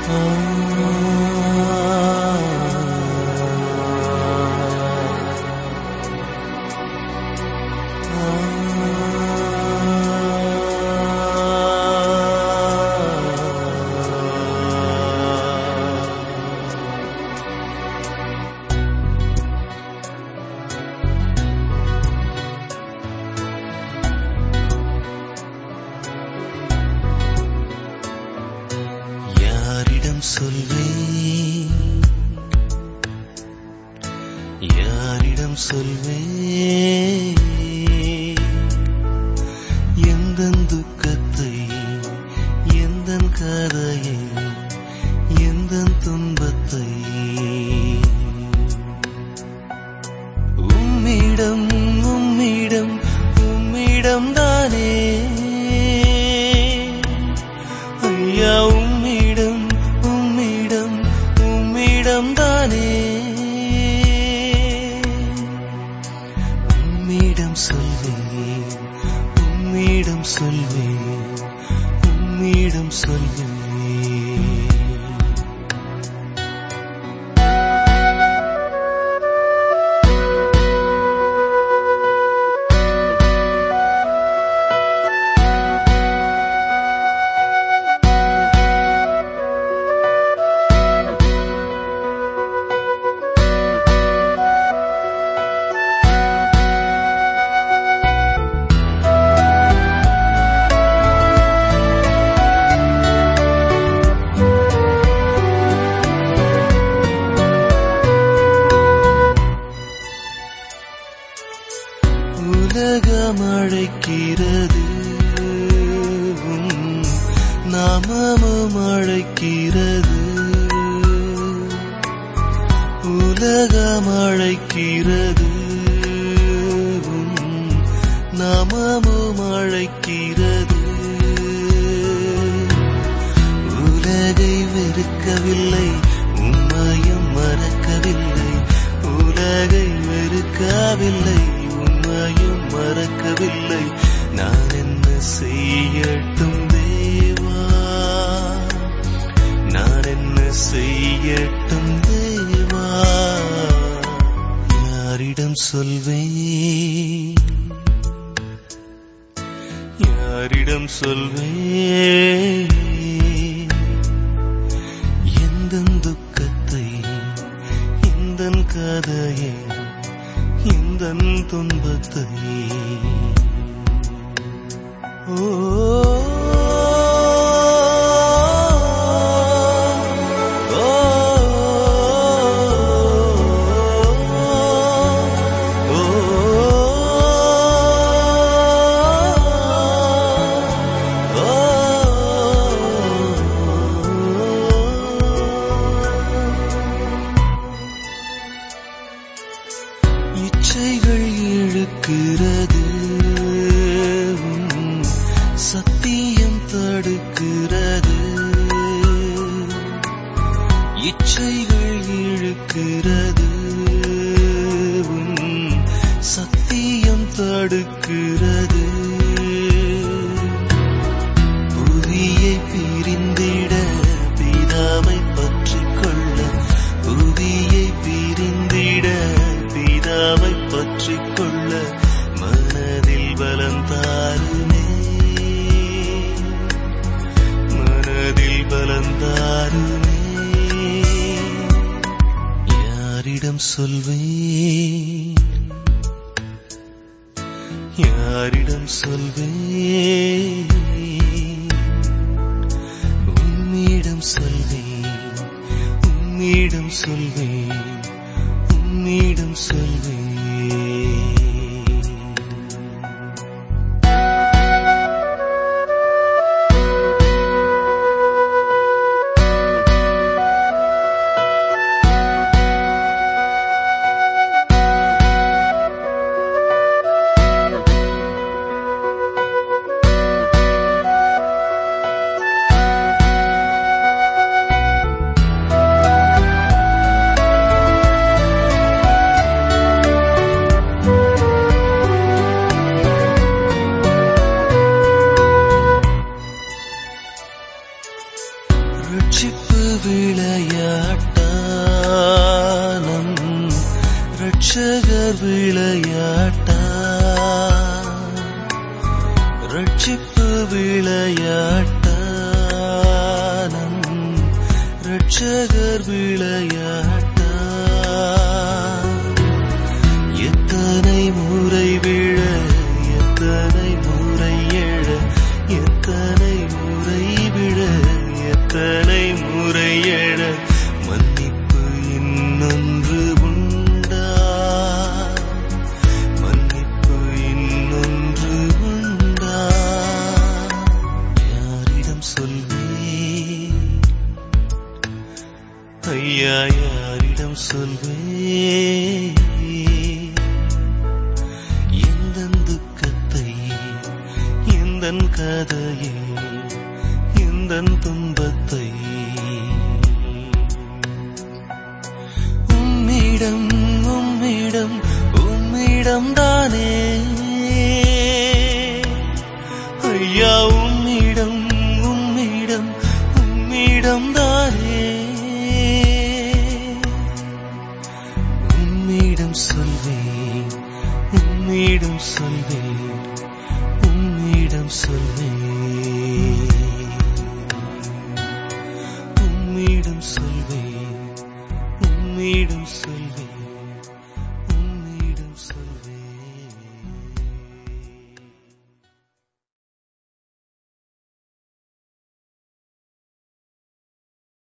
யாரிடம் சொல்வேன் யாரிடம் சொல்வேன் எந்த துக்கத்தை எந்த கதையை எந்த துன்பத்தை உம்மிடம் உம்மிடம் உம்மிடம் தானே ஐயா உம்மிடம் உம்மிடம் உம்மிடம் தானே உம்மிடம் சொல்வேன் உம்மிடம் சொல்வேன் உம்மிடம் சொல்வேன் உலகம் அழைக்கிறது உம் நாமமும் அழைக்கிறது உலகம் அழைக்கிறது உம் நாமமும் அழைக்கிறது உலகை வெறுக்கவில்லை உம்மையும் மறக்கவில்லை உலகை வெறுக்கவில்லை உம்மையும் மறக்கவில்லை நான் என்ன செய்யட்டும் தேவா நான் என்ன செய்யட்டும் தேவா யாரிடம் சொல்வேன் யாரிடம் சொல்வேன் எந்த துக்கத்தை எந்த கதையை எந்த துன்பத்தை ஓ ஓ, இச்சைகள் இழுக்கிறது உம் சத்தியம் தடுக்கிறது இச்சைகள் இழுக்கிறது உம் சத்தியம் தடுக்கிறது புதியை பிரிந்திட பிதாவை பற்றிக் கொள்ள புதியை பிரிந்திட பிதாவை பற்றிக் கொள்ள மனதில் பலம் தாருமே மனதில் பலம் தாருமே யாரிடம் சொல்வேன் யாரிடம் சொல்வேன் உம்மிடம் சொல்வேன் உம்மிடம் சொல்வேன் உம்மிடம் சொல்வேன் ஆ ரட்சிப்பு விளையாட்டானம் ரட்சகர் விளையாட்டா ரட்சிப்பு விளையாட்டானம் ரட்சகர் விளையாட்டா எத்தனை முறை விழ எத்தனை முறை எழ எத்தனை முறை விழ எத்தனை முறை எழ மன்னிப்பு இன்னொன்று உண்டா மன்னிப்பு இன்னொன்று உண்டா யாரிடம் சொல்வேன் ஐயா யாரிடம் சொல்வேன் எந்தன் துக்கத்தை எந்தன் கதையை எந்தன் துன்பத்தை உம்மிடம் உம்மிடம் உம்மிடம் தானே ஐயா உம்மிடம் உம்மிடம் உம்மிடம் தானே உம்மிடம் சொல்வேன் உம்மிடம் சொல்வேன் உம்மிடம் சொல்வேன் உம்மிடம் சொல்வேன் உம்மிடம் சொல்வேன்